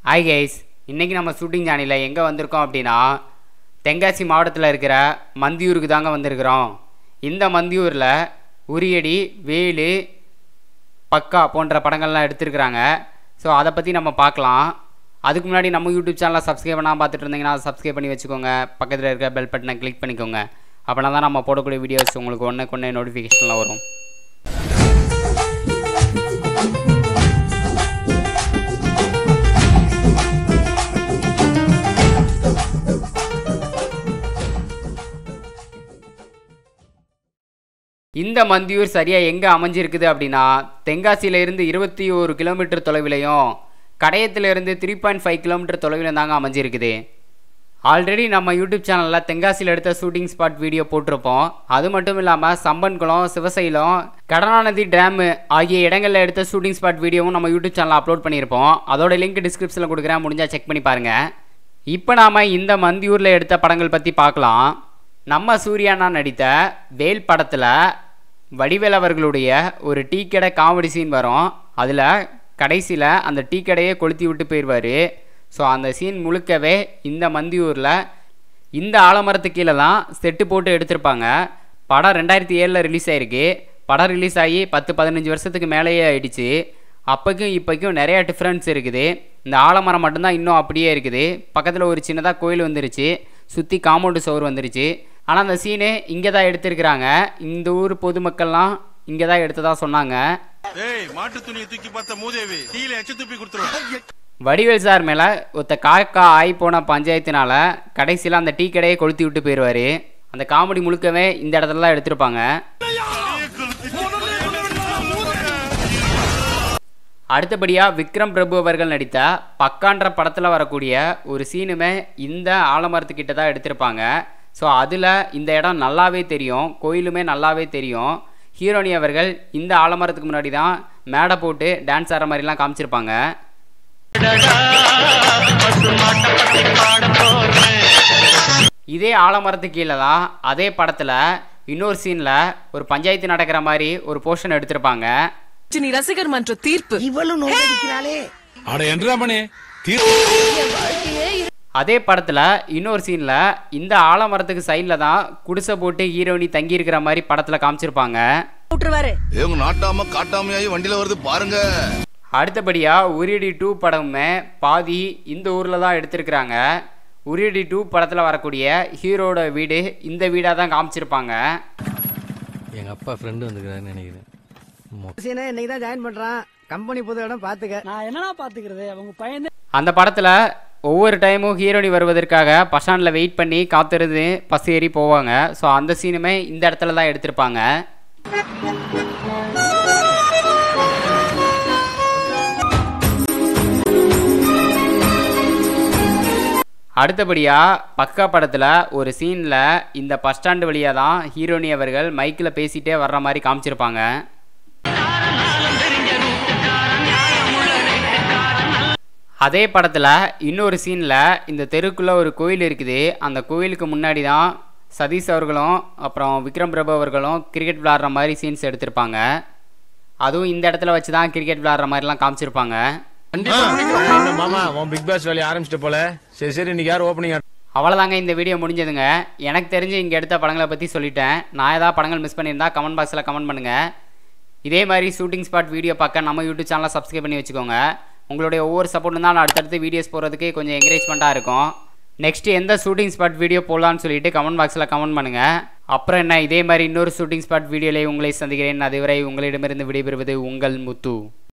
hi guys இன்றைக்கி நம்ம shooting சேனலில் எங்கே வந்திருக்கோம் அப்படின்னா தென்காசி மாவட்டத்தில் இருக்கிற மந்தியூருக்கு தாங்க வந்திருக்கிறோம் இந்த மந்தியூரில் உரியடி வேலு பக்கா போன்ற படங்கள்லாம் எடுத்திருக்கிறாங்க ஸோ அதை பற்றி நம்ம பார்க்கலாம் அதுக்கு முன்னாடி நம்ம யூடியூப் சேனலை சப்ஸ்கிரைப் பண்ணாமல் பார்த்துட்டு இருந்தீங்கன்னா சப்ஸ்கிரைப் பண்ணி வச்சுக்கோங்க பக்கத்தில் இருக்க பெல் பட்டனை கிளிக் பண்ணிக்கோங்க அப்படின்னா தான் நம்ம போடக்கூடிய வீடியோஸ் உங்களுக்கு ஒன்றுக்கு ஒன்று நோட்டிஃபிகேஷனில் வரும் இந்த மந்தியூர் சரியாக எங்கே அமைஞ்சிருக்குது அப்படின்னா தென்காசியில இருந்து இருபத்தி ஒரு கிலோமீட்டர் தொலைவிலையும் கடையத்திலிருந்து த்ரீ பாயிண்ட் ஃபைவ் கிலோமீட்டர் தொலைவில் தாங்க அமைஞ்சிருக்குது ஆல்ரெடி நம்ம யூடியூப் சேனலில் தென்காசியில் எடுத்த ஷூட்டிங் ஸ்பாட் வீடியோ போட்டிருப்போம் அது மட்டும் இல்லாமல் சம்பன்குளம் சிவசைலம் கடனாநதி டேமு ஆகிய இடங்களில் எடுத்த ஷூட்டிங் ஸ்பாட் வீடியோவும் நம்ம யூடியூப் சேனலில் அப்லோட் பண்ணியிருப்போம் அதோட லிங்க் டிஸ்கிரிப்ஷனில் கொடுக்குறேன் முடிஞ்சால் செக் பண்ணி பாருங்கள் இப்போ நாம் இந்த மந்தியூரில் எடுத்த படங்கள் பற்றி பார்க்கலாம் நம்ம சூர்யானா நடித்த வேல் படத்தில் வடிவேல் அவர்களுடைய ஒரு டீ கடை காமெடி சீன் வரும் அதில் கடைசியில் அந்த டீ கடையே கொளுத்தி விட்டு போயிடுவார் ஸோ அந்த சீன் முழுக்கவே இந்த மந்தியூரில் இந்த ஆலமரத்து கீழே தான் செட்டு போட்டு எடுத்திருப்பாங்க படம் ரெண்டாயிரத்தி ஏழில் ரிலீஸ் ஆயிருக்கு படம் ரிலீஸ் ஆகி பத்து பதினஞ்சு வருஷத்துக்கு மேலேயே ஆயிடுச்சு அப்போக்கும் இப்போக்கும் நிறைய டிஃப்ரென்ஸ் இருக்குது இந்த ஆலமரம் மட்டும்தான் இன்னும் அப்படியே இருக்குது பக்கத்தில் ஒரு சின்னதாக கோயில் வந்துருச்சு சுற்றி காம்பவுண்டு சோறு வந்துருச்சு ஆனால் அந்த சீனு இங்கே தான் எடுத்திருக்கிறாங்க இந்த ஊர் பொதுமக்கள்லாம் இங்கே தான் எடுத்ததா சொன்னாங்க ஏய் மாட்டு துணியை தூக்கி பார்த்த மூதேவி கீழே எச்ச துப்பி கொடுத்துருவேன் வடிவேல் சார் மேலே ஒருத்த காக்கா ஆகி போன பஞ்சாயத்தினால கடைசியில் அந்த டீ கடையை கொளுத்தி விட்டு போயிடுவார் அந்த காமெடி முழுக்கவே இந்த இடத்துல தான் எடுத்திருப்பாங்க அடுத்தபடியாக விக்ரம் பிரபு அவர்கள் நடித்த பக்கான்ற படத்தில் வரக்கூடிய ஒரு சீனுமே இந்த ஆலமரத்துக்கிட்ட தான் எடுத்திருப்பாங்க ஸோ அதில் இந்த இடம் நல்லாவே தெரியும் கோயிலுமே நல்லாவே தெரியும் ஹீரோனி அவர்கள் இந்த ஆலமரத்துக்கு முன்னாடி தான் மேடை போட்டு டான்ஸ் ஆடுற மாதிரிலாம் காமிச்சிருப்பாங்க இதே ஆலமரத்துக்கு கீழே தான் அதே படத்தில் இன்னொரு சீனில் ஒரு பஞ்சாயத்து நடக்கிற மாதிரி ஒரு போர்ஷன் எடுத்திருப்பாங்க நீ ரசிகர் மன்ற தீர்ப்பு இவளும் நோக்கடிக்கிறாளே அட என்றா மணி அதே படத்தில் இன்னொரு சீனில் இந்த ஆலமரத்துக்கு சைடில் தான் குடிசை போட்டு ஹீரோனி தங்கியிருக்கிற மாதிரி படத்தில் காமிச்சிருப்பாங்க விட்டுருவாரு இவங்க நாட்டாம காட்டாமையாகி வண்டியில வருது பாருங்க அடுத்தபடியாக உரியடி டூ படமுமே பாதி இந்த ஊரில் தான் எடுத்திருக்கிறாங்க உரியடி டூ படத்தில் வரக்கூடிய ஹீரோட வீடு இந்த வீடாக தான் காமிச்சிருப்பாங்க எங்க அப்பா ஃப்ரெண்டு வந்துக்கிறாருன்னு நினைக்கிறேன் மொ- சீனா இன்னைக்கு தான் ஜாயின் பண்றான் கம்பெனி புது இடம் பாத்துக்க நான் என்னடா பாத்துக்கிறது அவங்க பையன் அந்த படத்தில் ஒவ்வொரு டைமும் ஹீரோனி வருவதற்காக பஸ் ஸ்டாண்டில் வெயிட் பண்ணி காத்திருந்து பஸ் ஏறி போவாங்க ஸோ அந்த சீனுமே இந்த இடத்துல தான் எடுத்திருப்பாங்க அடுத்தபடியாக பக்கா படத்தில் ஒரு சீனில் இந்த பஸ் ஸ்டாண்டு வழியாக தான் ஹீரோனி அவர்கள் மைக்கில் பேசிகிட்டே வர்ற மாதிரி காமிச்சிருப்பாங்க அதே படத்தில் இன்னொரு சீனில் இந்த தெருக்குள்ளே ஒரு கோயில் இருக்குது அந்த கோயிலுக்கு முன்னாடி தான் சதீஷ் அவர்களும் அப்புறம் விக்ரம் பிரபு அவர்களும் கிரிக்கெட் விளாட்ற மாதிரி சீன்ஸ் எடுத்திருப்பாங்க அதுவும் இந்த இடத்துல வச்சு தான் கிரிக்கெட் விளாட்ற மாதிரிலாம் காமிச்சிருப்பாங்க என்ன மாமா உன் பிக் பாஸ் வேலையை ஆரம்பிச்சிட்டு போல சரி சரி இன்னைக்கு யார் ஓப்பனிங் அவ்வளோதாங்க இந்த வீடியோ முடிஞ்சதுங்க எனக்கு தெரிஞ்சு இங்கே எடுத்த படங்களை பற்றி சொல்லிட்டேன் நான் ஏதாவது படங்கள் மிஸ் பண்ணியிருந்தா கமெண்ட் பாக்ஸில் கமெண்ட் பண்ணுங்கள் இதே மாதிரி ஷூட்டிங் ஸ்பாட் வீடியோ பார்க்க நம்ம யூடியூப் சேனலை சப்ஸ்கிரைப் பண்ணி வச்சுக்கோங்க உங்களுடைய ஒவ்வொரு சப்போர்ட்டும் தான் நான் அடுத்தடுத்து வீடியோஸ் போகிறதுக்கு கொஞ்சம் என்கரேஜ்மெண்ட்டாக இருக்கும் நெக்ஸ்ட் எந்த ஷூட்டிங் ஸ்பாட் வீடியோ போடலான்னு சொல்லிட்டு கமெண்ட் பாக்ஸில் கமெண்ட் பண்ணுங்கள் அப்புறம் என்ன இதே மாதிரி இன்னொரு ஷூட்டிங் ஸ்பாட் வீடியோலேயே உங்களை சந்திக்கிறேன் அதுவரை உங்களிடமிருந்து விடைபெறுவது உங்கள் முத்து